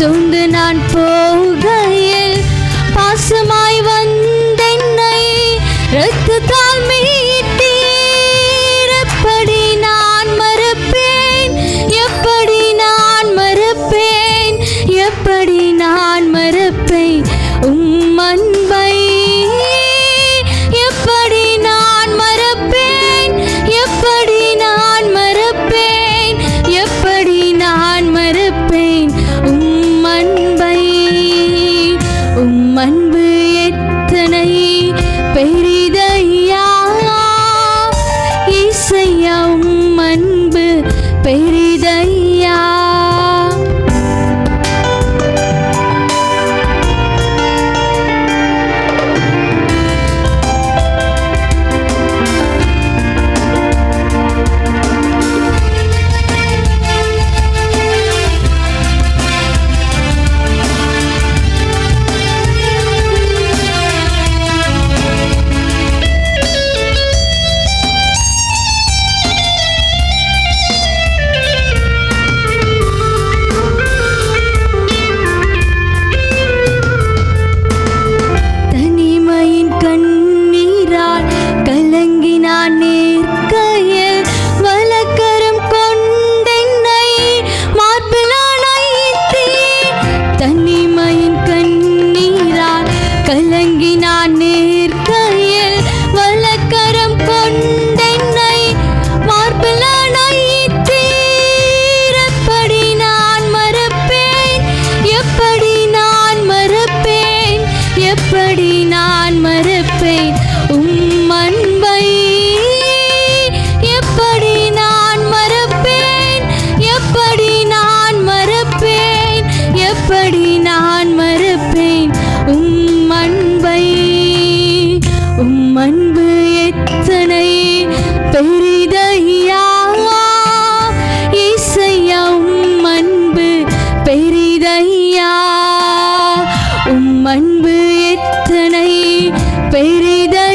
சூழ்ந்து நான் போகையில் பாசமாய் வந்தென்னை ரத்தத்தால் மீட்டீர் எப்படி நான் மறப்பேன் எப்படி நான் மறப்பேன் எப்படி நான் மறப்பேன் உம் அன்பை எப்படி நான் மறப்பேன் எப்படி நான் மறப்பேன் எப்படி நான் மறப்பேன் உம் அன்பை உம் அன்பு எத்தனை பெரிதையா இசையா உம் அன்பு பெரிதையா தனிமையின் கண்ணீரால் கலங்கினான் நேர்க்கையில் வலக்கரம் கொண்டென்னை மார்பில் அணைத்தீர் தனிமையின் கண்ணீரால் கலங்கினான் நேர்க்கையில் வலக்கரம் கொண்டென்னை மார்பில் அணைத்தீர் எப்படி நான் மறப்பேன் எப்படி நான் மறப்பேன் எப்படி நான் மறப்பேன் உம் அன்பை எப்படி நான் மறப்பேன் எப்படி நான் மறப்பேன் எப்படி நான் மறப்பேன் உம் அன்பை உம் அன்பு எத்தனை பெரிதையா இசையா உம் அன்பு பெரிதையா உம் அன்பு எத்தனை பெரிதையா